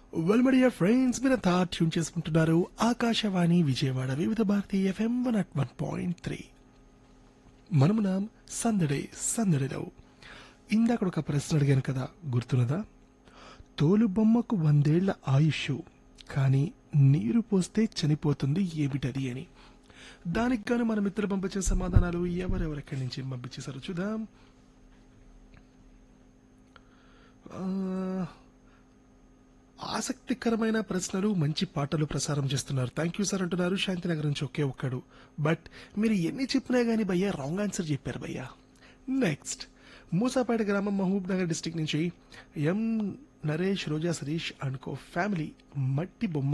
well మడియా friends మీరంతా tune చేసుకుంటున్నారు Akashvani Vijayawada Vividh Bharati FM one at one point three మనమునాం సందడే సందడిలో ఇందాక ఒక ప్రశ్న అడిగాను కదా గుర్తున్నదా తోలు బొమ్మకు వందేళ్ల ఆయుష్ కానీ నీరు పోస్తే చనిపోతుంది ఏమిటది అని దానికి గాను మన మిత్రులు పంపించిన సమాధానాలు ఎవరెవరెక్కడి నుంచి పంపించేశారు చూద్దాం ఆ, ఆసక్తికరమైన ప్రశ్నలు మంచి పాటలు ప్రసారం చేస్తున్నారు థ్యాంక్ యూ సార్ అంటున్నారు శాంతినగర్ నుంచి ఒకే ఒక్కడు బట్ మీరు ఎన్ని చెప్పినా గానీ భయ్యా రాంగ్ ఆన్సర్ చెప్పారు భయ్యా నెక్స్ట్ మూసాపేట గ్రామం మహబూబ్ నగర్ డిస్టిక్ నుంచి M Naresh Roja Satish and co family మట్టి బొమ్మ